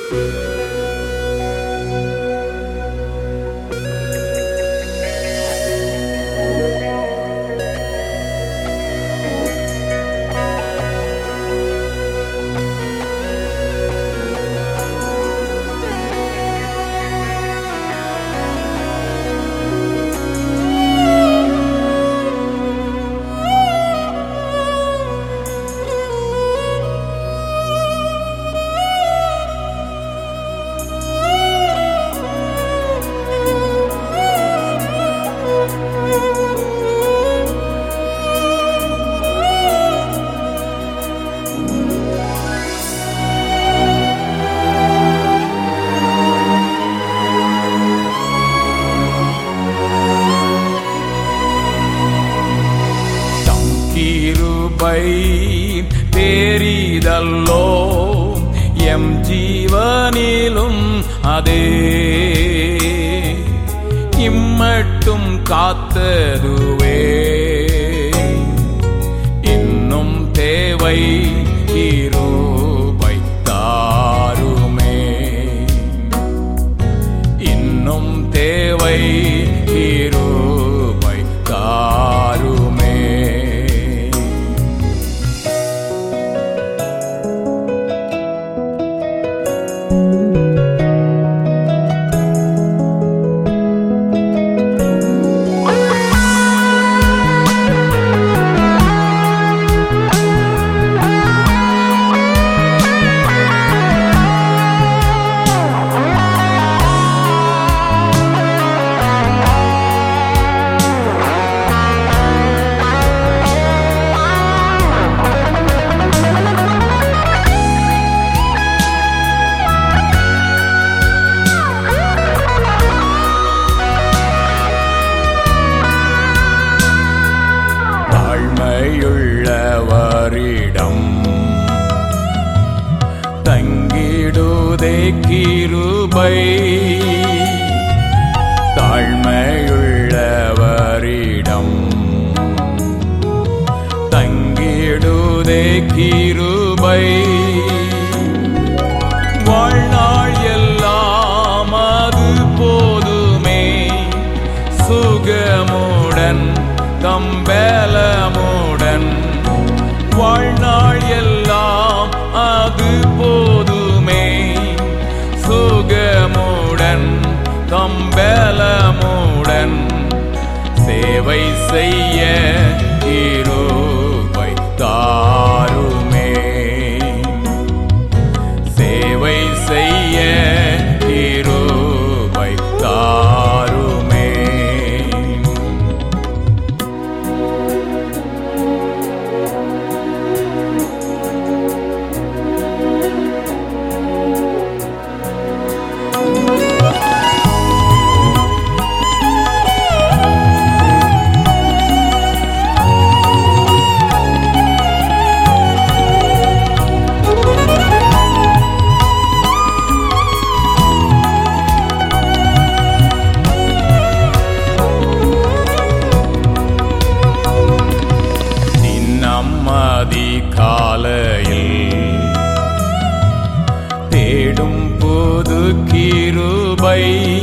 தம் கிருபை பேரிதல்லோ எம் ஜீவனிலும் அதே இம்மட்டும் காத்ததுவே இன்னும் தேவை கிருபை தாருமே இன்னும் தேவை கிருபை தாருமே தாழ்மையுள்ளவரிடம் தங்கிடுதே கிருபை தாழ்மையுள்ளவரிடம் தங்கிடுதே கிருபை வாழ்நாள் எல்லாம் அது போதுமே சுகமுடன் தம்பலமுடன் வாழ்நாள் எல்லாம் அது போதுமே சுகமுடன் கம்பலமுடன் சேவை செய்ய கிருபை தாருமே சேவை செய்ய கிருபை தாருமே தின்னம்மதி காலையில் தேடும் புது கிருபை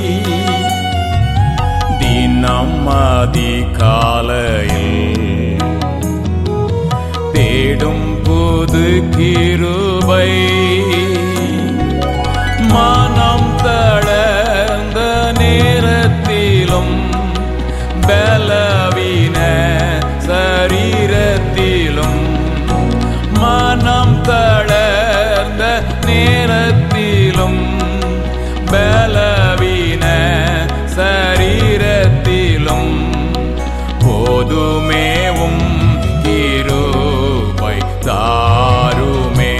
தினம்மதி காலையில் தேடும் புது கிருபை மனம் தளர்ந்த நேரத்திலும் பலவீன சரீரத்திலும் மனம் தளர்ந்த நேரத்திலும் பலவீன சரீரத்திலும் போதுமேவும் கிருபை தாருமே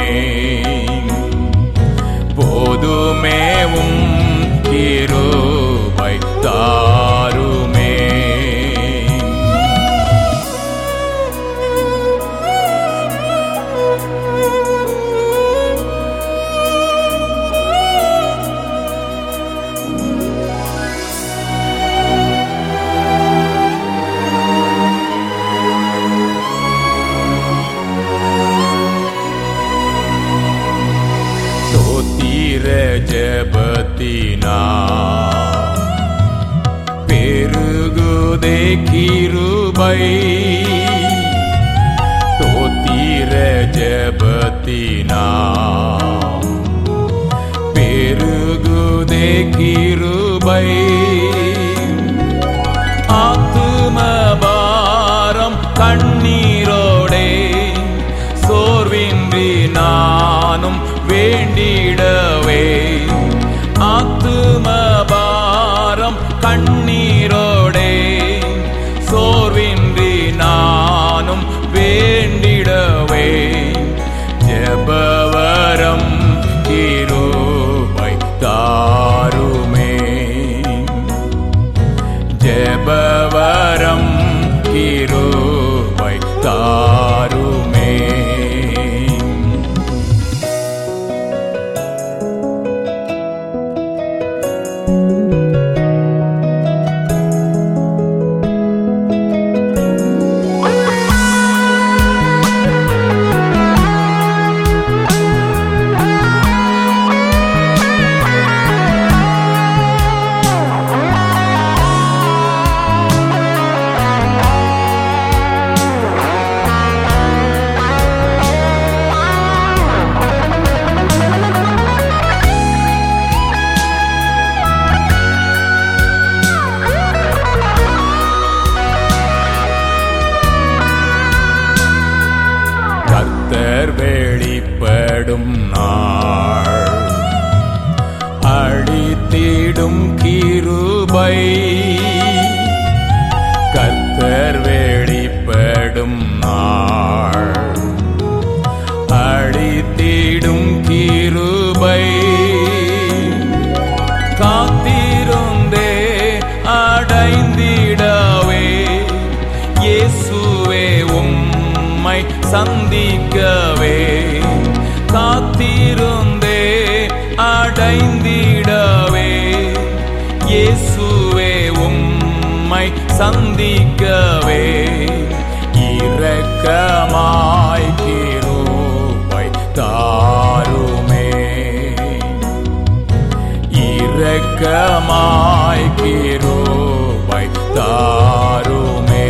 போதுமேவும் கிருபை தாருமே தோத்திர ஜபத்தினா பெருகுதே கிருபை தோத்திர ஜபத்தினா பெருகுதே கிருபை ஆத்துமபாரம் கண்ணீரோடே சோர்வின்றி நானும் வேண்டிடவே ஆத்துமபாரம் கண்ணீரோடே சோர்வின்றி நானும் வேண்டிடவே ஜபவரம் கிருபை தாருமே ஜபவரம் கிருபை தாருமே கர்த்தர் வெளிப்படும் நாள் அழித்திடும் கிருபை கர்த்தர் வெளிப்படும் நாள் அழித்திடும் கிருபை காத்திருந்தே அடைந்திடவே இயேசுவே உம்மை சந்திக்கவே காத்திருந்தே அடைந்திடவே இயேசுவே உம்மை சந்திக்கவே இரக்கமாய் கிருபை தாருமே இரக்கமாய் கிருபை தாருமே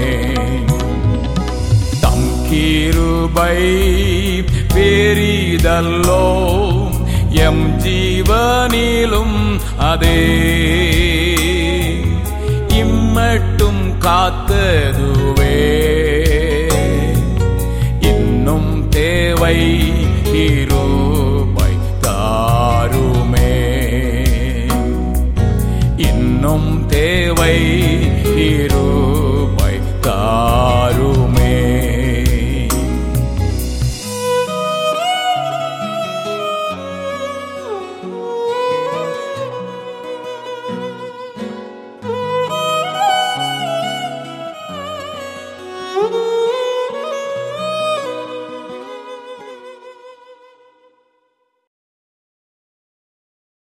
தம் கிருபை பெரிதல்லோ எம் ஜீவனிலும் அதே இம்மட்டும் காத்ததுவே இன்னும் தேவை